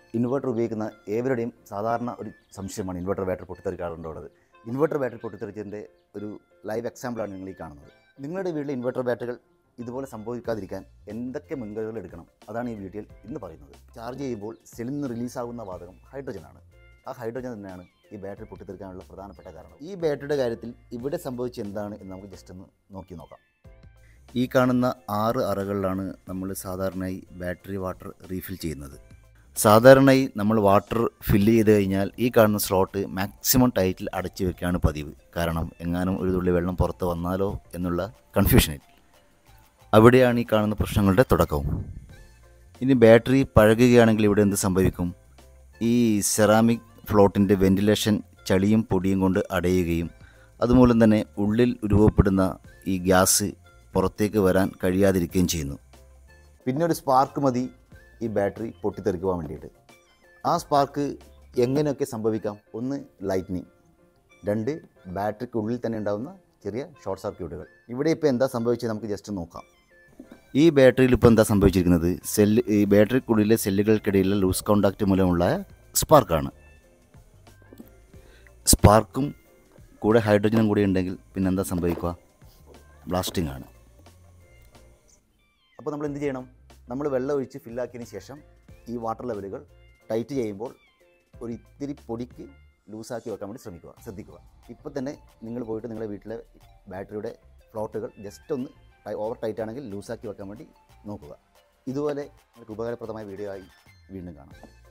inverter ഉപയോഗിക്കുന്ന ഏവരുടെയും സാധാരണ ഒരു സംശയമാണ് ഇൻവെർട്ടർ ബാറ്ററി പൊട്ടിത്തെറിക്കാറുണ്ടോടത് ഇൻവെർട്ടർ ബാറ്ററി പൊട്ടിത്തെറിച്ചതിൻ്റെ ഒരു ലൈവ് എക്സാമ്പിളാണ് നിങ്ങൾ ഈ കാണുന്നത് നിങ്ങളുടെ വീട്ടിലെ ഇൻവെർട്ടർ ബാറ്ററികൾ ഇതുപോലെ സംഭവിക്കാതിരിക്കാൻ എന്തൊക്കെ മുൻകരുതൽ എടുക്കണം അതാണ് ഈ വീഡിയോയിൽ ഇന്ന് പറയുന്നത് ചാർജ് ചെയ്യുമ്പോൾ സെല്ലിൽ നിന്ന് റിലീസാകുന്ന വാതകം ഹൈഡ്രജനാണ് ആ ഹൈഡ്രജൻ തന്നെയാണ് ഈ ബാറ്ററി പൊട്ടിത്തെറിക്കാനുള്ള പ്രധാനപ്പെട്ട കാരണം ഈ ബാറ്ററിയുടെ കാര്യത്തിൽ ഇവിടെ സംഭവിച്ച എന്താണ് എന്ന് നമുക്ക് ജസ്റ്റ് ഒന്ന് നോക്കി നോക്കാം ഈ കാണുന്ന ആറ് അറകളിലാണ് നമ്മൾ സാധാരണയായി ബാറ്ററി വാട്ടർ റീഫിൽ ചെയ്യുന്നത് സാധാരണയായി നമ്മൾ വാട്ടർ ഫില്ല് ചെയ്ത് കഴിഞ്ഞാൽ ഈ കാണുന്ന സ്ലോട്ട് മാക്സിമം ടൈറ്റിൽ അടച്ചു വെക്കുകയാണ് പതിവ് കാരണം എങ്ങാനും ഒരു തുള്ളി വെള്ളം പുറത്ത് വന്നാലോ എന്നുള്ള കൺഫ്യൂഷനിൽ അവിടെയാണ് ഈ കാണുന്ന പ്രശ്നങ്ങളുടെ തുടക്കവും ഇനി ബാറ്ററി പഴകുകയാണെങ്കിൽ ഇവിടെ എന്ത് സംഭവിക്കും ഈ സെറാമിക് ഫ്ലോട്ടിൻ്റെ വെന്റിലേഷൻ ചളിയും പൊടിയും കൊണ്ട് അടയുകയും അതുമൂലം തന്നെ ഉള്ളിൽ രൂപപ്പെടുന്ന ഈ ഗ്യാസ് പുറത്തേക്ക് വരാൻ കഴിയാതിരിക്കുകയും ചെയ്യുന്നു പിന്നെ ഒരു സ്പാർക്ക് മതി ഈ ബാറ്ററി പൊട്ടിത്തെറിക്കുവാൻ വേണ്ടിയിട്ട് ആ സ്പാർക്ക് എങ്ങനെയൊക്കെ സംഭവിക്കാം ഒന്ന് ലൈറ്റ്നിങ് രണ്ട് ബാറ്ററിക്കുള്ളിൽ തന്നെ ഉണ്ടാകുന്ന ചെറിയ ഷോർട്ട് സർക്യൂട്ടുകൾ ഇവിടെ ഇപ്പോൾ എന്താ സംഭവിച്ചത് നമുക്ക് ജസ്റ്റ് നോക്കാം ഈ ബാറ്ററിയിൽ ഇപ്പോൾ എന്താ സംഭവിച്ചിരിക്കുന്നത് സെല്ല് ഈ ബാറ്ററിക്കുള്ളിലെ സെല്ലുകൾക്കിടയിലെ ലൂസ് കോണ്ടാക്റ്റ് മൂലമുള്ള സ്പാർക്കാണ് സ്പാർക്കും കൂടെ ഹൈഡ്രജനും കൂടി ഉണ്ടെങ്കിൽ പിന്നെ എന്താ സംഭവിക്കുക ബ്ലാസ്റ്റിംഗ് ആണ് അപ്പോൾ നമ്മൾ എന്ത് ചെയ്യണം നമ്മൾ വെള്ളം ഒഴിച്ച് ഫില്ലാക്കിയതിന് ശേഷം ഈ വാട്ടർ ലെവലുകൾ ടൈറ്റ് ചെയ്യുമ്പോൾ ഒരു ഇത്തിരി പൊടിക്ക് ലൂസാക്കി വെക്കാൻ വേണ്ടി ശ്രമിക്കുക ശ്രദ്ധിക്കുക ഇപ്പോൾ തന്നെ നിങ്ങൾ പോയിട്ട് നിങ്ങളുടെ വീട്ടിലെ ബാറ്ററിയുടെ ഫ്ലോട്ടുകൾ ജസ്റ്റ് ഒന്ന് ടൈ- ഓവർ ടൈറ്റ് ആണെങ്കിൽ ലൂസാക്കി വെക്കാൻ വേണ്ടി നോക്കുക ഇതുപോലെ നിങ്ങൾക്ക് ഉപകാരപ്രദമായ വീഡിയോ ആയി വീണ്ടും കാണാം